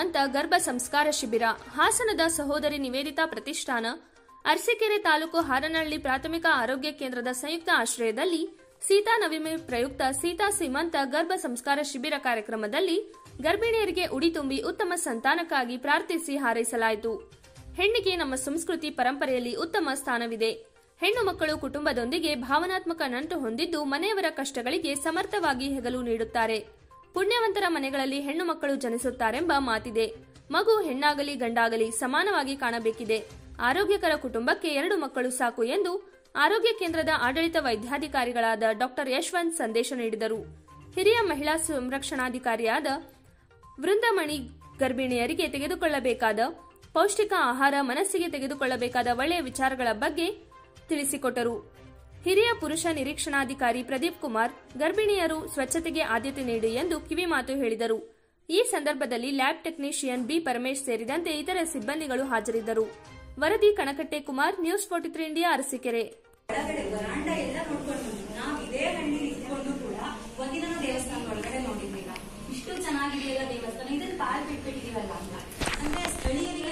ಸೀಮಂತ ಗರ್ಭ ಸಂಸ್ಕಾರ ಶಿಬಿರ ಹಾಸನದ ಸಹೋದರಿ ನಿವೇದಿತಾ ಪ್ರತಿಷ್ಠಾನ ಅರಸೀಕೆರೆ ತಾಲೂಕು ಹಾರನಹಳ್ಳಿ ಪ್ರಾಥಮಿಕ ಆರೋಗ್ಯ ಕೇಂದ್ರದ ಸಂಯುಕ್ತ ಆಶ್ರಯದಲ್ಲಿ ಸೀತಾ ನವಮಿ ಪ್ರಯುಕ್ತ ಸೀತಾ ಸೀಮಂತ ಗರ್ಭ ಸಂಸ್ಕಾರ ಶಿಬಿರ ಕಾರ್ಯಕ್ರಮದಲ್ಲಿ ಗರ್ಭಿಣಿಯರಿಗೆ ಉಡಿ ತುಂಬಿ ಉತ್ತಮ ಸಂತಾನಕ್ಕಾಗಿ ಪ್ರಾರ್ಥಿಸಿ ಹಾರೈಸಲಾಯಿತು ಹೆಣ್ಣಿಗೆ ನಮ್ಮ ಸಂಸ್ಕೃತಿ ಪರಂಪರೆಯಲ್ಲಿ ಉತ್ತಮ ಸ್ಥಾನವಿದೆ ಹೆಣ್ಣು ಮಕ್ಕಳು ಕುಟುಂಬದೊಂದಿಗೆ ಭಾವನಾತ್ಮಕ ನಂಟು ಹೊಂದಿದ್ದು ಮನೆಯವರ ಕಷ್ಟಗಳಿಗೆ ಸಮರ್ಥವಾಗಿ ಹೆಗಲು ನೀಡುತ್ತಾರೆ ಪುಣ್ಯವಂತರ ಮನೆಗಳಲ್ಲಿ ಹೆಣ್ಣು ಮಕ್ಕಳು ಜನಿಸುತ್ತಾರೆಂಬ ಮಾತಿದೆ ಮಗು ಹೆಣ್ಣಾಗಲಿ ಗಂಡಾಗಲಿ ಸಮಾನವಾಗಿ ಕಾಣಬೇಕಿದೆ ಆರೋಗ್ಯಕರ ಕುಟುಂಬಕ್ಕೆ ಎರಡು ಮಕ್ಕಳು ಸಾಕು ಎಂದು ಆರೋಗ್ಯ ಕೇಂದ್ರದ ಆಡಳಿತ ವೈದ್ಯಾಧಿಕಾರಿಗಳಾದ ಡಾಕ್ಟರ್ ಯಶವಂತ್ ಸಂದೇಶ ನೀಡಿದರು ಹಿರಿಯ ಮಹಿಳಾ ಸಂರಕ್ಷಣಾಧಿಕಾರಿಯಾದ ವೃಂದಮಣಿ ಗರ್ಭಿಣಿಯರಿಗೆ ತೆಗೆದುಕೊಳ್ಳಬೇಕಾದ ಪೌಷ್ಟಿಕ ಆಹಾರ ಮನಸ್ಸಿಗೆ ತೆಗೆದುಕೊಳ್ಳಬೇಕಾದ ಒಳ್ಳೆಯ ವಿಚಾರಗಳ ಬಗ್ಗೆ ತಿಳಿಸಿಕೊಟ್ಟರು ಹಿರಿಯ ಪುರುಷ ನಿರೀಕ್ಷಣಾಧಿಕಾರಿ ಪ್ರದೀಪ್ ಕುಮಾರ್ ಗರ್ಭಿಣಿಯರು ಸ್ವಚ್ಛತೆಗೆ ಆದ್ಯತೆ ನೀಡಿ ಎಂದು ಕಿವಿಮಾತು ಹೇಳಿದರು ಈ ಸಂದರ್ಭದಲ್ಲಿ ಲ್ಯಾಬ್ ಟೆಕ್ನಿಷಿಯನ್ ಬಿ ಪರಮೇಶ್ ಸೇರಿದಂತೆ ಇತರ ಸಿಬ್ಬಂದಿಗಳು ಹಾಜರಿದ್ದರು ವರದಿ Kanakatte Kumar news forty three India Arasikere ಒಳಗಡೆ ವರಾಂಡ ಎಲ್ಲ ನೋಡ್ಕೊಂಡು ಬಂದ್ವಿ. ನಾವ್ ಇದೇ ಹಳ್ಳಿ ಇದ್ಕೊಂಡು ಕೂಡ ಒಂದಿನ ದೇವಸ್ಥಾನ ಒಳಗಡೆ ನೋಡಿರ್ಲಿಲ್ಲ ಇಷ್ಟು ಚೆನ್ನಾಗಿದೆಯಲ್ಲ ದೇವಸ್ಥಾನ ಇದನ್ನ ಕಾಲ್ ಬಿಟ್ಬಿಟ್ಟಿದೀವಲ್ಲ ಅಂತ ಅಂದ್ರೆ ಸ್ಥಳೀಯರಿಗೆ